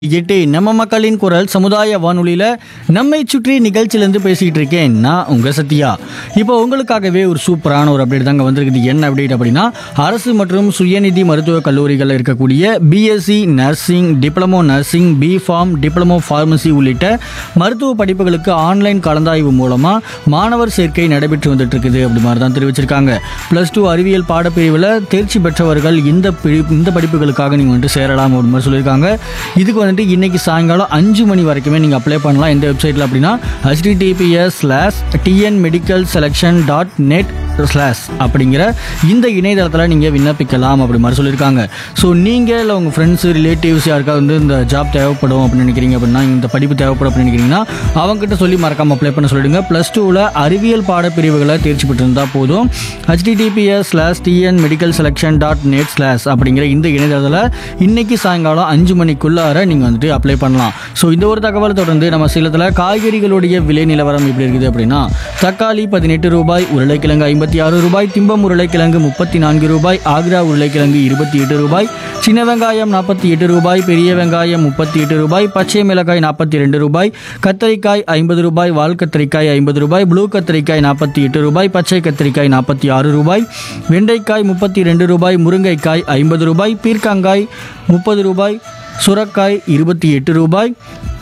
எட்டு நம்ம மக்களின் குரல் சமுதாய வானொலியில் நம்மை சுற்றி நிகழ்ச்சியிலேருந்து பேசிக்கிட்டு இருக்கேன் நான் உங்கள் சத்யா இப்போ உங்களுக்காகவே ஒரு சூப்பரான ஒரு அப்டேட் தாங்க வந்திருக்குது என்ன அப்டேட் அப்படின்னா அரசு மற்றும் சுயநிதி மருத்துவக் கல்லூரிகளில் இருக்கக்கூடிய BSc nursing diploma nursing B Pharm diploma pharmacy உள்ளிட்ட மருத்துவ படிப்புகளுக்கு ஆன்லைன் கலந்தாய்வு மூலமாக மாணவர் சேர்க்கை நடைபெற்று வந்துட்டு இருக்குது அப்படி மாதிரி தான் தெரிவிச்சிருக்காங்க ப்ளஸ் டூ அறிவியல் பாடப்பிரிவில் தேர்ச்சி பெற்றவர்கள் இந்த பி- இந்த படிப்புகளுக்காக நீங்கள் வந்துட்டு சேரலாம் அப்படி மாதிரி சொல்லியிருக்காங்க இதுக்கு வந்துட்டு இன்னைக்கு சாயங்காலம் அஞ்சு மணி வரைக்குமே நீங்கள் அப்ளை பண்ணலாம் எந்த வெப்சைட்டில் அப்படின்னா https slash TN medical selection dot net slash அப்படிங்கிற இந்த இணையதளத்தில் நீங்கள் விண்ணப்பிக்கலாம் அப்படி மாதிரி சொல்லியிருக்காங்க ஸோ நீங்கள் இல்லை உங்கள் ஃப்ரெண்ட்ஸு ரிலேட்டிவ்ஸ் யாருக்காவது வந்து இந்த ஜாப் தேவைப்படும் அப்படின்னு நினைக்கிறீங்க அப்படின்னா இந்த படிப்பு தேவைப்படும் அப்படின்னு நினைக்கிறீங்கன்னா அவங்ககிட்ட சொல்லி மறக்காமல் அப்ளை பண்ண சொல்லிடுங்க ப்ளஸ் டூவில் அறிவியல் பாடப்பிரிவுகளை தேர்ச்சி பெற்றிருந்தால் போதும் https slash TN medical selection dot net slash அப்படிங்கிற இந்த இணையதளத்தில் இன்னைக்கு சாயங்காலம் அஞ்சு மணிக்குள்ளார நீங்கள் வந்துட்டு அப்ளை பண்ணலாம் ஸோ இந்த ஒரு தகவல் தொடர்ந்து நம்ம சேலத்தில் காய்கறிகளுடைய விலை நிலவரம் எப்படி இருக்குது அப்படின்னா தக்காளி பதினெட்டு ரூபாய் உருளைக்கிழங்கு ஐம்பத்தி ஆறு ரூபாய் திம்பம் உருளைக்கிழங்கு முப்பத்தி நான்கு ரூபாய் ஆக்ரா உருளைக்கிழங்கு இருபத்தி எட்டு ரூபாய் சின்ன வெங்காயம் நாற்பத்தி எட்டு ரூபாய் பெரிய வெங்காயம் முப்பத்தி எட்டு ரூபாய் பச்சை மிளகாய் நாற்பத்தி ரெண்டு ரூபாய் கத்தரிக்காய் ஐம்பது ரூபாய் வால் கத்தரிக்காய் ஐம்பது ரூபாய் ப்ளூ கத்தரிக்காய் நாற்பத்தி எட்டு ரூபாய் பச்சை கத்தரிக்காய் நாற்பத்தி ஆறு ரூபாய் வெண்டைக்காய் முப்பத்தி ரெண்டு ரூபாய் முருங்கைக்காய் ஐம்பது ரூபாய் பீர்க்கங்காய் முப்பது ரூபாய் சுரக்காய் இருபத்தி எட்டு ரூபாய்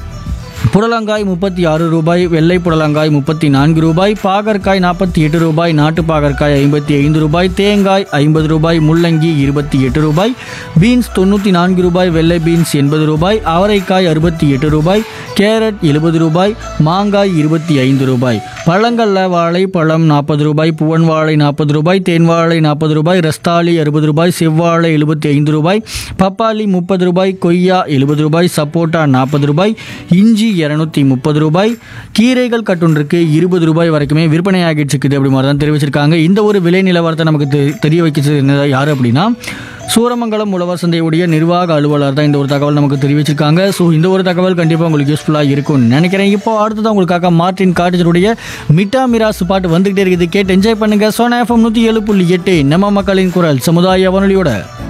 புடலங்காய் முப்பத்தி ஆறு ரூபாய் வெள்ளை புடலங்காய் முப்பத்தி நான்கு ரூபாய் பாகற்காய் நாற்பத்தி எட்டு ரூபாய் நாட்டு பாகற்காய் ஐம்பத்தி ஐந்து ரூபாய் தேங்காய் ஐம்பது ரூபாய் முள்ளங்கி இருபத்தி எட்டு ரூபாய் பீன்ஸ் தொண்ணூற்றி நான்கு ரூபாய் வெள்ளை பீன்ஸ் எண்பது ரூபாய் அவரைக்காய் அறுபத்தி எட்டு ரூபாய் கேரட் எழுபது ரூபாய் மாங்காய் இருபத்தி ஐந்து ரூபாய் பழங்கள்ல வாழை பழம் நாற்பது ரூபாய் புவன் வாழை நாற்பது ரூபாய் தேன் வாழை நாற்பது ரூபாய் ரஸ்தாளி அறுபது ரூபாய் செவ்வாழை எழுபத்தி ஐந்து ரூபாய் பப்பாளி முப்பது ரூபாய் கொய்யா எழுபது ரூபாய் சப்போட்டா நாற்பது ரூபாய் இஞ்சி இரநூத்தி முப்பது ரூபாய் கீரைகள் கட்டுன்றிருக்கு இருபது ரூபாய் வரைக்குமே விற்பனை ஆகிட்டு இருக்குது அப்படி மாதிரி தான் தெரிவிச்சிருக்காங்க இந்த ஒரு விலை நிலவரத்தை நமக்கு தெ- தெரிய வைக்கிறது யார் அப்படின்னா சூரமங்கலம் உழவர் சந்தையுடைய நிர்வாக அலுவலர் தான் இந்த ஒரு தகவல் நமக்கு தெரிவிச்சிருக்காங்க ஸோ இந்த ஒரு தகவல் கண்டிப்பாக உங்களுக்கு யூஸ்ஃபுல்லாக இருக்கும்னு நினைக்கிறேன் இப்போ அடுத்ததான் உங்களுக்காக மார்டின் காட்டேஜருடைய மிட்டா மிராசு பாட்டு வந்துகிட்டே இருக்குது கேட்டு என்ஜாய் பண்ணுங்க சோனா எஃப்எம் நூற்றி ஏழு புள்ளி எட்டு நம்ம மக்களின் குரல் சமுதாய வானொலியோட